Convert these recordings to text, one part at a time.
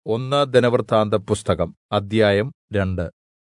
ഒന്ന് ദിനവൃത്താന്തപുസ്തകം അദ്ധ്യായം രണ്ട്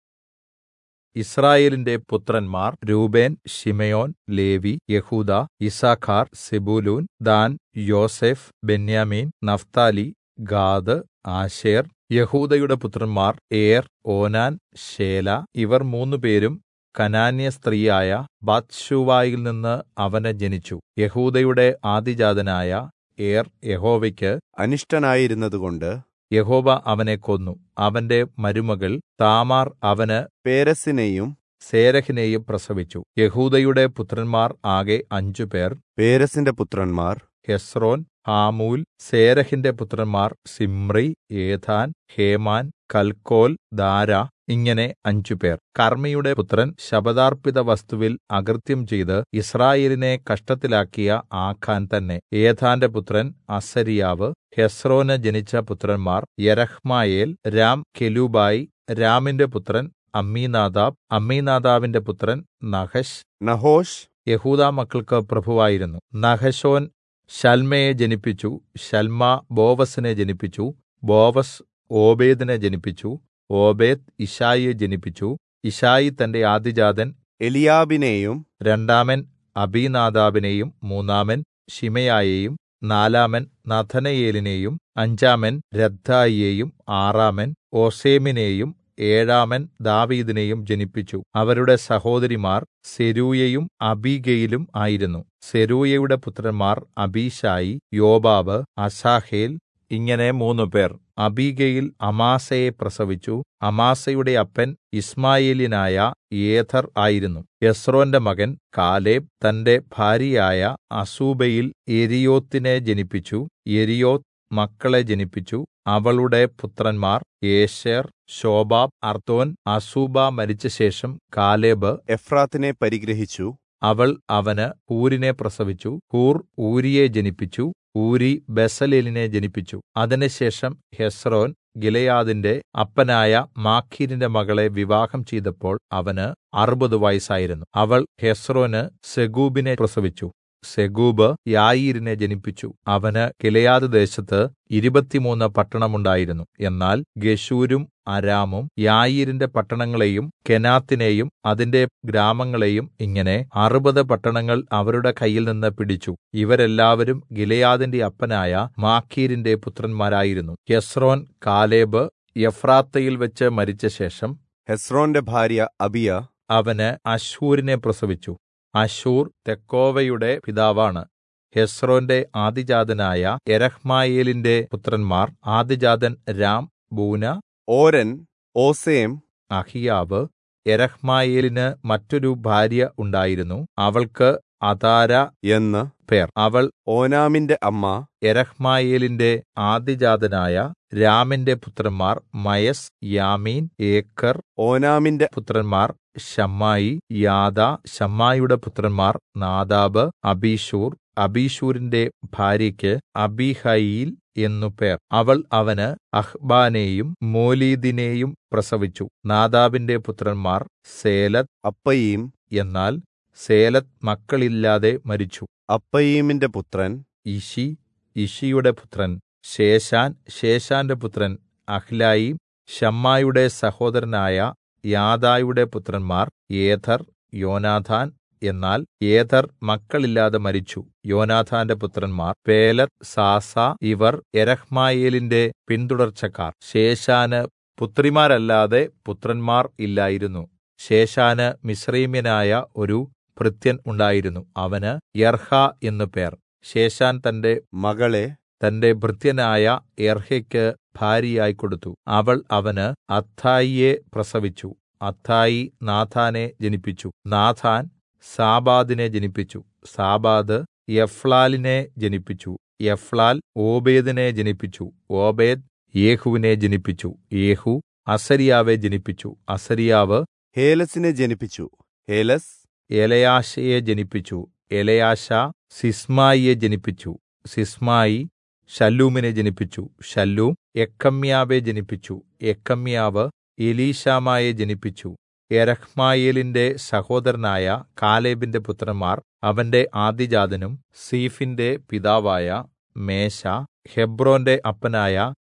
യിസ്രായേലിന്റെ പുത്രന്മാർ രൂബേൻ ശിമെയോൻ ലേവി യെഹൂദാ യിസ്സാഖാർ സെബൂലൂൻ ദാൻ യോസേഫ് ബെന്യാമീൻ നഫ്താലി ഗാദ് ആശേർ യെഹൂദയുടെ പുത്രന്മാർ ഏർ ഓനാൻ ശേലാ ഇവർ മൂന്നുപേരും കനാന്യസ്ത്രീയായ ബത്ശൂവയിൽ നിന്ന് അവന് ജനിച്ചു യെഹൂദയുടെ ആദ്യജാതനായ ഏർ യഹോവയ്ക്ക് അനിഷ്ടനായിരുന്നതുകൊണ്ട് യഹോവ അവനെ കൊന്നു അവന്റെ മരുമകൾ താമാർ അവന് പേരസിനെയും സേരഹിനെയും പ്രസവിച്ചു യെഹൂദയുടെ പുത്രന്മാർ ആകെ അഞ്ചുപേർ പേരസിന്റെ പുത്രന്മാർ ഹെസ്രോൻ ഹാമൂൽ സേരഹിന്റെ പുത്രന്മാർ Zimri Ethan Heman Calcol Dara ഇങ്ങനെ അഞ്ചുപേർ കർമ്മിയുടെ പുത്രൻ ശപഥാർപ്പിത വസ്തുവിൽ അകൃത്യം ചെയ്ത് യിസ്രായേലിനെ കഷ്ടത്തിലാക്കിയ ആഖാൻ തന്നെ ഏഥാന്റെ പുത്രൻ അസര്യാവ് ഹെസ്രോന് ജനിച്ച പുത്രന്മാർ യരഹ്മായേൽ രാം കെലൂബായി രാമിന്റെ പുത്രൻ അമ്മീനാദാബ് അമ്മീനാദാബിന്റെ പുത്രൻ നഹശ് നഹോഷ് യഹൂദാ മക്കൾക്ക് പ്രഭുവായിരുന്നു നഹശോൻ ശൽമയെ ജനിപ്പിച്ചു ശൽമ ബോവസിനെ ജനിപ്പിച്ചു ബോവസ് ഓബേദിനെ ജനിപ്പിച്ചു ഓബേദ് ഇശായിയെ ജനിപ്പിച്ചു ഇശായി തന്റെ ആദ്യജാതൻ എലിയാബിനെയും രണ്ടാമൻ അബീനാദാബിനെയും മൂന്നാമൻ ശിമയായെയും നാലാമൻ നഥനയേലിനെയും അഞ്ചാമൻ രദ്ദായിയെയും ആറാമൻ ഓസേമിനെയും ഏഴാമൻ ദാവീദിനെയും ജനിപ്പിച്ചു അവരുടെ സഹോദരിമാർ സെരൂയയും അബീഗയിലും ആയിരുന്നു സെരൂയയുടെ പുത്രന്മാർ അബീശായി യോബാബ് അസാഹേൽ ഇങ്ങനെ മൂന്നുപേർ അബീഗയിൽ അമാസയെ പ്രസവിച്ചു അമാസയുടെ അപ്പൻ ഇസ്മായേലിനായ ഏഥർ ആയിരുന്നു യസ്രോന്റെ മകൻ കാലേബ് തന്റെ ഭാര്യയായ അസൂബയിൽ എരിയോത്തിനെ ജനിപ്പിച്ചു എരിയോത്ത് മക്കളെ ജനിപ്പിച്ചു അവളുടെ പുത്രന്മാർ ഏശേർ ശോബാബ് അർത്തോൻ അസൂബ മരിച്ചശേഷം കാലേബ് എഫ്രാത്തിനെ പരിഗ്രഹിച്ചു അവൾ അവന് ഹൂരിനെ പ്രസവിച്ചു ഹൂർ ഊരിയെ ജനിപ്പിച്ചു ഊരി ബെസലേലിനെ ജനിപ്പിച്ചു അതിനുശേഷം ഹെസ്രോൻ ഗിലെയാദിന്റെ അപ്പനായ മാഖീരിന്റെ മകളെ വിവാഹം ചെയ്തപ്പോൾ അവന് അറുപത് വയസ്സായിരുന്നു അവൾ ഹെസ്രോന് സെഗൂബിനെ പ്രസവിച്ചു സെഗൂബ് യായീരിനെ ജനിപ്പിച്ചു അവന് ഗിലെയാദ് ദേശത്ത് ഇരുപത്തിമൂന്ന് പട്ടണമുണ്ടായിരുന്നു എന്നാൽ ഗശൂരും അരാമും യായീരിന്റെ പട്ടണങ്ങളെയും കെനാത്തിനെയും അതിന്റെ ഗ്രാമങ്ങളെയും ഇങ്ങനെ അറുപത് പട്ടണങ്ങൾ അവരുടെ കയ്യിൽ നിന്ന് പിടിച്ചു ഇവരെല്ലാവരും ഗിലെയാദിന്റെ അപ്പനായ മാഖീരിന്റെ പുത്രന്മാരായിരുന്നു യസ്രോൻ കാലേബ് എഫ്രാത്തയിൽ വെച്ച് മരിച്ചശേഷം ഹെസ്രോന്റെ ഭാര്യ അബിയ അവന് അശൂരിനെ പ്രസവിച്ചു അശൂർ തെക്കോവയുടെ പിതാവാണ് ഹെസ്രോന്റെ ആദിജാതനായ എരഹ്മായേലിന്റെ പുത്രന്മാർ ആദിജാതൻ രാം ബൂന ഓരൻ ഓസേം അഹിയാവ് എരഹ്മായേലിന് മറ്റൊരു ഭാര്യ ഉണ്ടായിരുന്നു അവൾക്ക് അതാര എന്ന് പേർ അവൾ ഓനാമിന്റെ അമ്മ എരഹ്മായേലിന്റെ ആദിജാതനായ രാമിന്റെ പുത്രന്മാർ മയസ് യാമീൻ ഏക്കർ ഓനാമിന്റെ പുത്രന്മാർ ഷമ്മായി യാദ ഷമ്മായിയുടെ പുത്രന്മാർ നാദാബ് അബീഷൂർ അബീഷൂരിന്റെ ഭാര്യയ്ക്ക് അബീഹയിൽ എന്നു പേർ അവൾ അവന് അഹ്ബാനെയും മോലീദിനെയും പ്രസവിച്ചു നാദാബിന്റെ പുത്രന്മാർ സേലത്ത് അപ്പയീം എന്നാൽ സേലത്ത് മക്കളില്ലാതെ മരിച്ചു അപ്പയീമിന്റെ പുത്രൻ ഇഷി ഇഷിയുടെ പുത്രൻ ശേഷാൻ ശേഷാന്റെ പുത്രൻ അഹ്ലായിം ഷമ്മായുടെ സഹോദരനായ യാദായുടെ പുത്രന്മാർ ഏഥർ യോനാഥാൻ എന്നാൽ ഏഥർ മക്കളില്ലാതെ മരിച്ചു യോനാഥാന്റെ പുത്രന്മാർ പേലത്ത് സാസ ഇവർ എരഹ്മായേലിന്റെ പിന്തുടർച്ചക്കാർ ശേഷാന് പുത്രിമാരല്ലാതെ പുത്രന്മാർ ഇല്ലായിരുന്നു ശേഷാന് മിശ്രൈമ്യനായ ഒരു ഭൃത്യൻ ഉണ്ടായിരുന്നു അവന് യർഹ എന്നു പേർ ശേഷാൻ തന്റെ മകളെ തന്റെ ഭൃത്യനായ എർഹയ്ക്ക് ഭാര്യയായി കൊടുത്തു അവൾ അവന് അത്ഥായിയെ പ്രസവിച്ചു അത്ഥായി നാഥാനെ ജനിപ്പിച്ചു നാഥാൻ സാബാദിനെ ജനിപ്പിച്ചു സാബാദ് എഫ്ലാലിനെ ജനിപ്പിച്ചു എഫ്ലാൽ ഓബേദിനെ ജനിപ്പിച്ചു ഓബേദ് യേഹുവിനെ ജനിപ്പിച്ചു യേഹു അസരിയാവെ ജനിപ്പിച്ചു അസരിയാവ് ഹേലസിനെ ജനിപ്പിച്ചു ഹേലസ് എലയാശയെ ജനിപ്പിച്ചു എലയാശ സിസ്മായിയെ ജനിപ്പിച്ചു സിസ്മായി ശല്ലൂമിനെ ജനിപ്പിച്ചു ശല്ലൂം എക്കമ്യാവെ ജനിപ്പിച്ചു എക്കമ്യാവ് എലീശാമായെ ജനിപ്പിച്ചു എരഹ്മായേലിന്റെ സഹോദരനായ കാലേബിന്റെ പുത്രന്മാർ അവന്റെ ആദ്യജാതനും സീഫിന്റെ പിതാവായ മേശ ഹെബ്രോന്റെ അപ്പനായ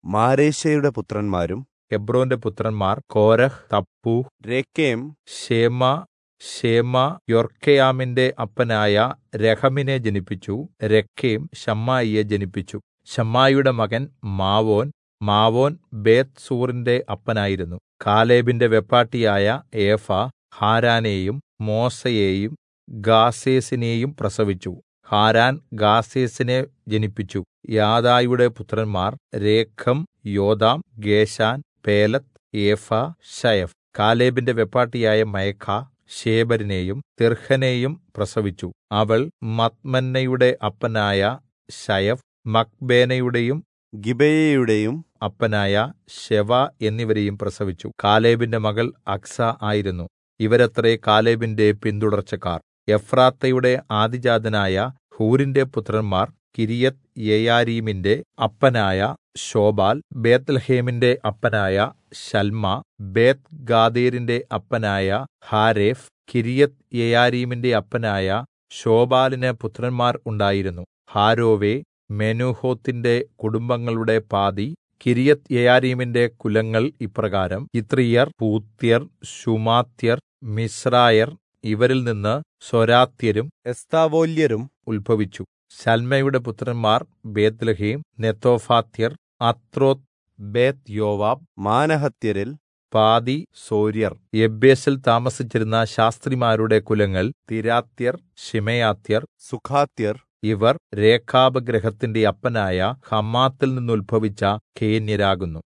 മാരേശയുടെ പുത്രന്മാരും ഹെബ്രോന്റെ പുത്രന്മാർ കോരഹ് തപ്പൂഹ് രേക്കേം ശേമ ശേമ യൊർക്കെയാമിന്റെ അപ്പനായ രഹമിനെ ജനിപ്പിച്ചു രക്കേം ശമ്മായിയെ ജനിപ്പിച്ചു ശമ്മായിയുടെ മകൻ മാവോൻ മാവോൻ ബേത് സൂറിന്റെ അപ്പനായിരുന്നു കാലേബിന്റെ വെപ്പാട്ടിയായ ഏഫ ഹാരാനെയും മോസയെയും ഗാസേസിനെയും പ്രസവിച്ചു ഹാരാൻ ഗാസേസിനെ ജനിപ്പിച്ചു യാദായുടെ പുത്രന്മാർ രേഖം യോദാം ഗേശാൻ പേലത്ത് ഏഫ ശയഫ് കാലേബിന്റെ വെപ്പാട്ടിയായ മയഖ ശേബരിനെയും തിർഹനെയും പ്രസവിച്ചു അവൾ മത്മന്നയുടെ അപ്പനായ ശയഫ് മക്ബേനയുടെയും ഗിബെയയുടെയും അപ്പനായ ശെവ എന്നിവരെയും പ്രസവിച്ചു കാലേബിന്റെ മകൾ അക്സ ആയിരുന്നു ഇവരത്രേ കാലേബിന്റെ പിന്തുടർച്ചക്കാർ എഫ്രാത്തയുടെ ആദിജാതനായ ഹൂരിന്റെ പുത്രന്മാർ കിരിയത് യെയാരീമിന്റെ അപ്പനായ ശോബാൽ ബേത്ത്ലഹേമിന്റെ അപ്പനായ ശൽമ ബേത്ത് ഗാദേരിന്റെ അപ്പനായ ഹാരേഫ് കിരിയത് യെയാരീമിന്റെ അപ്പനായ ശോബാലിന് പുത്രന്മാർ ഉണ്ടായിരുന്നു ഹാരോവേ മെനൂഹോത്തിന്റെ കുടുംബങ്ങളുടെ പാതി കിരിയത് യെയാരീമിന്റെ കുലങ്ങൾ ഇപ്രകാരം ഇത്രിയർ പൂത്യർ ശുമാത്യർ മിശ്രായർ ഇവരിൽ നിന്ന് സ്വരാത്യരും എസ്താവോല്യരും ഉത്ഭവിച്ചു ശൽമയുടെ പുത്രന്മാർ ബേത്ലഹീം നെത്തോഫാത്യർ അത്രോത്ത് ബേത്ത് യോവാബ് മാനഹത്യരിൽ പാതി സോര്യർ എബ്ബേസിൽ താമസിച്ചിരുന്ന ശാസ്ത്രിമാരുടെ കുലങ്ങൾ തിരാത്യർ ശിമയാത്യർ സുഖാത്യർ ഇവർ രേഖാബ് ഗ്രഹത്തിന്റെ അപ്പനായ ഹമാത്തിൽ നിന്നുത്ഭവിച്ച കേന്യരാകുന്നു